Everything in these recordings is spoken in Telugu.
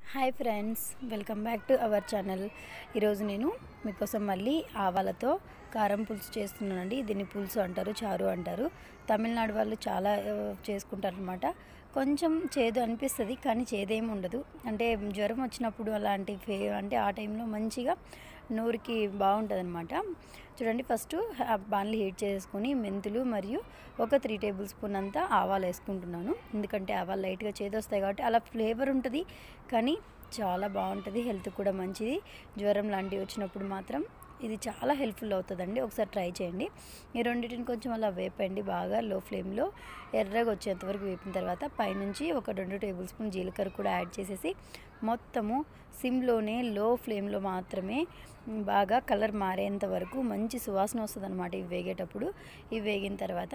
hi friends welcome back to our channel ఈరోజు నేను మీకోసం మళ్ళీ ఆవాలతో కారం పులుసు చేస్తున్నానండి దీన్ని పులుసు అంటారు చారు అంటారు తమిళనాడు వాళ్ళు చాలా ఆ, చేసుకుంటారనమాట కొంచెం చేదు అనిపిస్తుంది కానీ చేదేమి ఉండదు అంటే జ్వరం వచ్చినప్పుడు అలాంటి ఫే అంటే ఆ టైంలో మంచిగా నోరుకి బాగుంటుంది అనమాట చూడండి ఫస్ట్ బాన్లు హీట్ చేసుకొని మెంతులు మరియు ఒక త్రీ టేబుల్ స్పూన్ అంతా ఆవాలు వేసుకుంటున్నాను ఎందుకంటే ఆవాలు లైట్గా చేదొస్తాయి కాబట్టి అలా ఫ్లేవర్ ఉంటుంది కానీ చాలా బాగుంటుంది హెల్త్ కూడా మంచిది జ్వరం లాంటివి వచ్చినప్పుడు మాత్రం ఇది చాలా హెల్ప్ఫుల్ అవుతుందండి ఒకసారి ట్రై చేయండి ఈ రెండింటిని కొంచెం అలా వేపండి బాగా లో ఫ్లేమ్లో ఎర్రగా వచ్చేంత వరకు వేపిన తర్వాత పైనుంచి ఒక రెండు టేబుల్ స్పూన్ జీలకర్ర కూడా యాడ్ చేసేసి మొత్తము సిమ్లోనే లో ఫ్లేమ్లో మాత్రమే బాగా కలర్ మారేంత వరకు మంచి సువాసన వస్తుంది అనమాట ఇవి వేగేటప్పుడు ఇవి వేగిన తర్వాత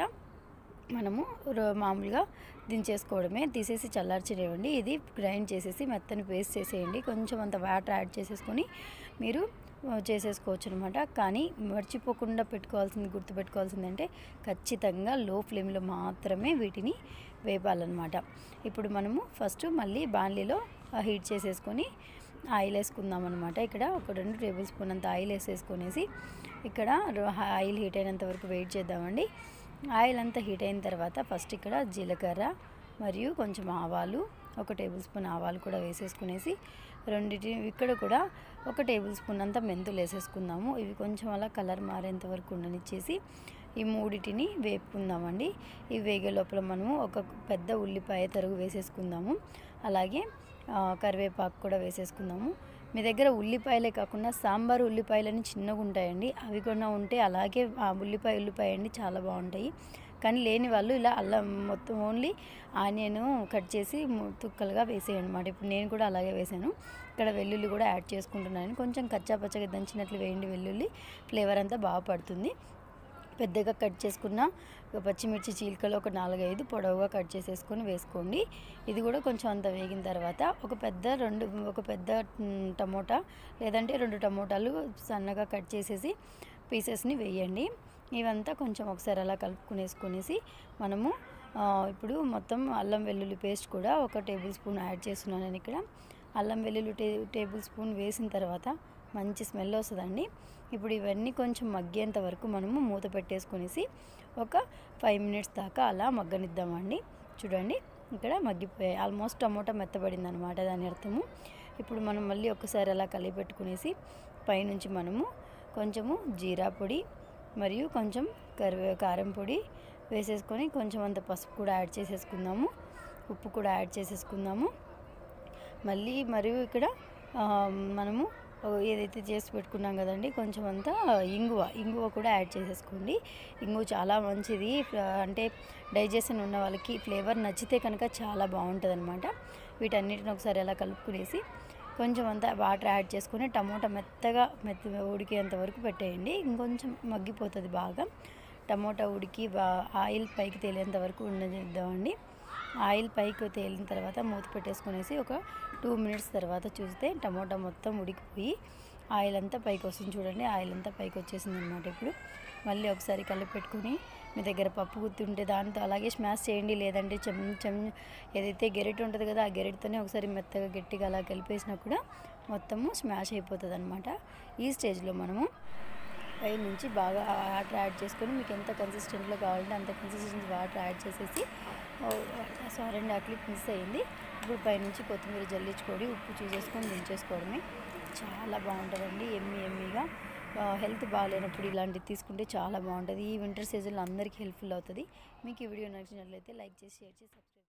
మనము రో- మామూలుగా దించేసుకోవడమే తీసేసి చల్లార్చినేవ్వండి ఇది గ్రైండ్ చేసేసి మెత్తని పేస్ట్ చేసేయండి కొంచెం అంత వాటర్ యాడ్ చేసేసుకొని మీరు ఆ, చేసేసుకోవచ్చు అనమాట కానీ మర్చిపోకుండా పెట్టుకోవాల్సింది గుర్తుపెట్టుకోవాల్సింది అంటే ఖచ్చితంగా లో ఫ్లేమ్లో మాత్రమే వీటిని వేపాలన్నమాట ఇప్పుడు మనము ఫస్ట్ మళ్ళీ బాణలీలో హీట్ చేసేసుకొని ఆయిల్ వేసుకుందాం అనమాట ఇక్కడ ఒక రెండు టేబుల్ స్పూన్ అంత ఆయిల్ వేసేసుకొనేసి ఇక్కడ రో- ఆయిల్ హీట్ అయినంత వరకు వెయిట్ చేద్దామండి ఆయిల్ అంతా హీట్ అయిన తర్వాత ఫస్ట్ ఇక్కడ జీలకర్ర మరియు కొంచెం ఆవాలు ఒక టేబుల్ స్పూన్ ఆవాలు కూడా వేసేసుకునేసి రెండిటి ఇక్కడ కూడా ఒక టేబుల్ స్పూన్ అంతా మెంతులు వేసేసుకుందాము ఇవి కొంచెం అలా కలర్ మారేంత వరకు ఉండనిచ్చేసి ఈ మూడిటిని వేపుకుందామండి ఈ వేగే లోపల మనము ఒక పెద్ద ఉల్లిపాయ తరుగు వేసేసుకుందాము అలాగే ఆ, కరివేపాకు కూడా వేసేసుకుందాము మీ దగ్గర ఉల్లిపాయలే కాకుండా సాంబార్ ఉల్లిపాయలని చిన్నగా ఉంటాయండి అవి కూడా ఉంటే అలాగే ఆ ఉల్లిపాయ ఉల్లిపాయ అండి చాలా బాగుంటాయి కానీ లేని వాళ్ళు ఇలా అల్లం మొత్తం ఓన్లీ ఆనియన్ కట్ చేసి ము- తుక్కలుగా వేసేయండి అనమాట ఇప్పుడు నేను కూడా అలాగే వేసాను ఇక్కడ వెల్లుల్లి కూడా యాడ్ చేసుకుంటున్నాను కొంచెం కచ్చా పచ్చగా దంచినట్లు వేయండి వెల్లుల్లి ఫ్లేవర్ అంతా బాగా పడుతుంది పెద్దగా కట్ చేసుకున్న ఒక పచ్చిమిర్చి చీలికలు ఒక నాలుగైదు పొడవుగా కట్ చేసేసుకొని వేసుకోండి ఇది కూడా కొంచెం అంత వేగిన తర్వాత ఒక పెద్ద రెండు ఒక పెద్ద మ్, టమోటా లేదంటే రెండు టమోటాలు సన్నగా కట్ చేసేసి పీసెస్ని వేయండి ఇవంతా కొంచెం ఒకసారి అలా కలుపుకునేసుకునేసి మనము ఆ, ఇప్పుడు మొత్తం అల్లం వెల్లుల్లి పేస్ట్ కూడా ఒక టేబుల్ స్పూన్ యాడ్ చేస్తున్నాను నేను ఇక్కడ అల్లం వెల్లుల్లి టే టేబుల్ స్పూన్ వేసిన తర్వాత మంచి స్మెల్ వస్తుందండి ఇప్పుడు ఇవన్నీ కొంచెం మగ్గేంత వరకు మనము మూత పెట్టేసుకునేసి ఒక ఫైవ్ మినిట్స్ దాకా అలా మగ్గనిద్దామండి చూడండి ఇక్కడ మగ్గిపోయాయి ఆల్మోస్ట్ టమోటా మెత్తబడింది అనమాట దాని అర్థము ఇప్పుడు మనం మళ్ళీ ఒకసారి అలా కలిపి పెట్టుకునేసి పైనుంచి మనము కొంచెము జీరా పొడి మరియు కొంచెం కరివే కారం పొడి వేసేసుకొని కొంచెం అంత పసుపు కూడా యాడ్ చేసేసుకుందాము ఉప్పు కూడా యాడ్ చేసేసుకుందాము మళ్ళీ మరియు ఇక్కడ ఆ, మనము ఏదైతే చేసి పెట్టుకున్నాం కదండి కొంచెం అంతా ఇంగువ ఇంగువ కూడా యాడ్ చేసేసుకోండి ఇంగువ చాలా మంచిది ఫ- అంటే డైజెషన్ ఉన్న వాళ్ళకి ఫ్లేవర్ నచ్చితే కనుక చాలా బాగుంటుంది అనమాట వీటన్నిటిని ఒకసారి అలా కలుపుకునేసి కొంచెం అంతా వాటర్ యాడ్ చేసుకొని టమోటా మెత్తగా మెత్త ఉడికేంత వరకు పెట్టేయండి ఇంకొంచెం మగ్గిపోతుంది బాగా టమోటా ఉడికి బా- ఆయిల్ పైకి తేలేంత వరకు ఉండనిద్దామండి ఆయిల్ పైకి తేలిన తర్వాత మూత పెట్టేసుకునేసి ఒక టూ మినిట్స్ తర్వాత చూస్తే టమోటా మొత్తం ఉడికిపోయి ఆయిల్ అంతా పైకి వస్తుంది చూడండి ఆయిల్ అంతా పైకి వచ్చేసింది అనమాట ఇప్పుడు మళ్ళీ ఒకసారి కలిపి పెట్టుకుని మీ దగ్గర పప్పు గుత్తి ఉంటే దాంతో అలాగే స్మాష్ చేయండి లేదంటే చెం చెం ఏదైతే గెరెట్ ఉంటుంది కదా ఆ గెరెట్తోనే ఒకసారి మెత్తగా గట్టిగా అలా కలిపేసినా కూడా మొత్తము స్మాష్ అయిపోతుంది అనమాట ఈ స్టేజ్లో మనము పై నుంచి బాగా వాటర్ యాడ్ చేసుకొని మీకు ఎంత కన్సిస్టెంట్లో కావాలంటే అంత కన్సిస్టెన్సీ వాటర్ యాడ్ చేసేసి సారీ అండి ఆ క్లిప్ మిస్ అయ్యింది ఇప్పుడు పైనుంచి కొత్తిమీర జల్లించుకొని ఉప్పు చూసేసుకొని దించేసుకోవడమే చాలా బాగుంటుందండి ఎమ్మి ఎమ్మిగా హెల్త్ బాగాలేనప్పుడు ఇలాంటివి తీసుకుంటే చాలా బాగుంటుంది ఈ వింటర్ సీజన్లో అందరికీ హెల్ప్ఫుల్ అవుతుంది మీకు ఈ వీడియో నచ్చినట్లయితే లైక్ చేసి షేర్ చేసి సబ్స్క్రైబ్